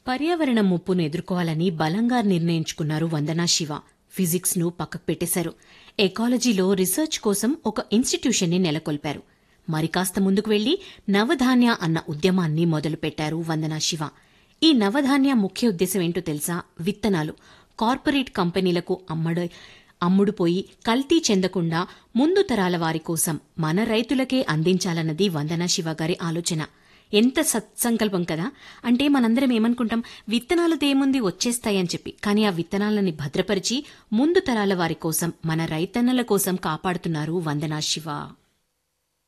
పర్యావరణ ముప్పును ఎదుర్కోవాలని బలంగా నిర్ణయించుకున్నారు వందనా శివ ఫిజిక్స్ ను పక్కకు పెట్టేశారు ఎకాలజీలో రీసెర్చ్ కోసం ఒక ఇన్స్టిట్యూషన్ ని నెలకొల్పారు మరి కాస్త ముందుకు వెళ్లి నవధాన్య అన్న ఉద్యమాన్ని మొదలుపెట్టారు వందనా శివ ఈ నవధాన్య ముఖ్య ఉద్దేశం ఏంటో తెలుసా విత్తనాలు కార్పొరేట్ కంపెనీలకు అమ్మడ అమ్ముడుపోయి కల్తీ చెందకుండా ముందు తరాల వారి కోసం మన రైతులకే అందించాలన్నది వందనా శివ గారి ఆలోచన ఎంత సత్సంకల్పం కదా అంటే మనందరం ఏమనుకుంటాం విత్తనాలు దేముంది వచ్చేస్తాయని చెప్పి కానీ ఆ విత్తనాలని భద్రపరిచి ముందు తరాల వారి కోసం మన రైతన్నల కోసం కాపాడుతున్నారు వందనా శివ